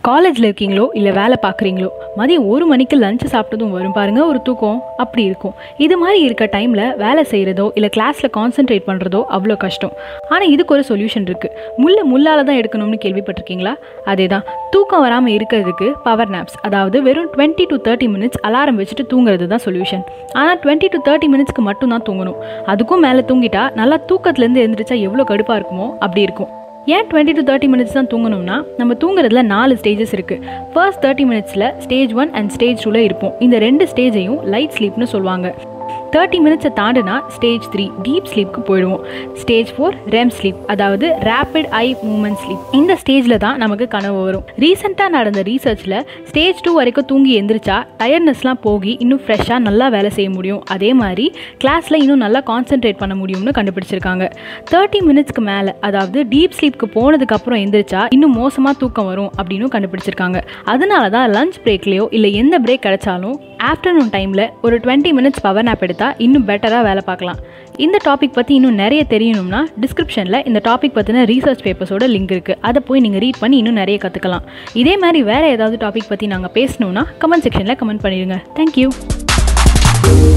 காலேஜில் இருக்கீங்களோ இல்லை வேலை பார்க்குறீங்களோ மதியம் ஒரு மணிக்கு லஞ்ச் சாப்பிட்டதும் வரும் பாருங்க ஒரு தூக்கம் அப்படி இருக்கும் இது மாதிரி இருக்க டைமில் வேலை செய்கிறதோ இல்லை கிளாஸில் கான்சென்ட்ரேட் பண்ணுறதோ அவ்வளோ கஷ்டம் ஆனால் இதுக்கு ஒரு சொல்யூஷன் இருக்குது முள்ளை முள்ளால் தான் எடுக்கணும்னு கேள்விப்பட்டிருக்கீங்களா அதே தான் தூக்கம் வராமல் இருக்கிறதுக்கு பவர் நாப்ஸ் அதாவது வெறும் twenty to thirty minutes alarm வச்சுட்டு தூங்குறது தான் சொல்யூஷன் ஆனால் டுவெண்ட்டி டு தேர்ட்டி மினிட்ஸ்க்கு மட்டும் தான் தூங்கணும் அதுக்கும் மேலே தூங்கிட்டா நல்லா தூக்கத்துலேருந்து எழுந்திரிச்சா எவ்வளோ கடுப்பாக இருக்குமோ அப்படி இருக்கும் ஏன் டுவெண்ட்டி டு தேர்ட்டி மினிட்ஸ் தான் தூங்கணும்னா நம்ம தூங்குறதுல நாலு ஸ்டேஜஸ் இருக்குது ஃபர்ஸ்ட் தேர்ட்டி மினிட்ஸில் ஸ்டேஜ் ஒன் அண்ட் ஸ்டேஜ் டூவில் இருப்போம் இந்த ரெண்டு ஸ்டேஜையும் லைட் ஸ்லீப்னு சொல்லுவாங்க தேர்ட்டி மினிட்ஸை தாண்டினா ஸ்டேஜ் த்ரீ டீப் ஸ்லீப்க்கு போயிடுவோம் ஸ்டேஜ் ஃபோர் ரெம் ஸ்லீப் அதாவது ரேபிட் ஐ மூமெண்ட் ஸ்லீப் இந்த ஸ்டேஜில் தான் நமக்கு கனவு வரும் ரீசெண்டாக நடந்த ரீசர்ச்சில் ஸ்டேஜ் டூ வரைக்கும் தூங்கி எந்திரிச்சா டயர்ட்னஸ்லாம் போகி இன்னும் ஃப்ரெஷ்ஷாக நல்லா வேலை செய்ய முடியும் அதே மாதிரி கிளாஸில் இன்னும் நல்லா கான்சென்ட்ரேட் பண்ண முடியும்னு கண்டுபிடிச்சிருக்காங்க தேர்ட்டி மினிட்ஸ்க்கு மேலே அதாவது டீப் ஸ்லீப்க்கு போனதுக்கப்புறம் எந்திரிச்சா இன்னும் மோசமாக தூக்கம் வரும் அப்படின்னு கண்டுபிடிச்சிருக்காங்க அதனால தான் லஞ்ச் பிரேக்லேயோ இல்லை எந்த பிரேக் கிடைச்சாலும் ஆஃப்டர்நூன் டைமில் ஒரு டுவெண்ட்டி மினிட்ஸ் பவர் நாப் எடுத்தால் இன்னும் பெட்டராக வேலை பார்க்கலாம் இந்த டாபிக் பற்றி இன்னும் நிறைய தெரியணும்னா டிஸ்கிரிப்ஷனில் இந்த டாபிக் பற்றின ரீசர்ச் பேப்பர்ஸோட லிங்க் இருக்குது அதை போய் நீங்கள் ரீட் பண்ணி இன்னும் நிறைய கற்றுக்கலாம் இதே மாதிரி வேறு ஏதாவது டாபிக் பற்றி நாங்கள் பேசணுன்னா கமெண்ட் செக்ஷனில் கமெண்ட் பண்ணிடுங்க தேங்க்யூ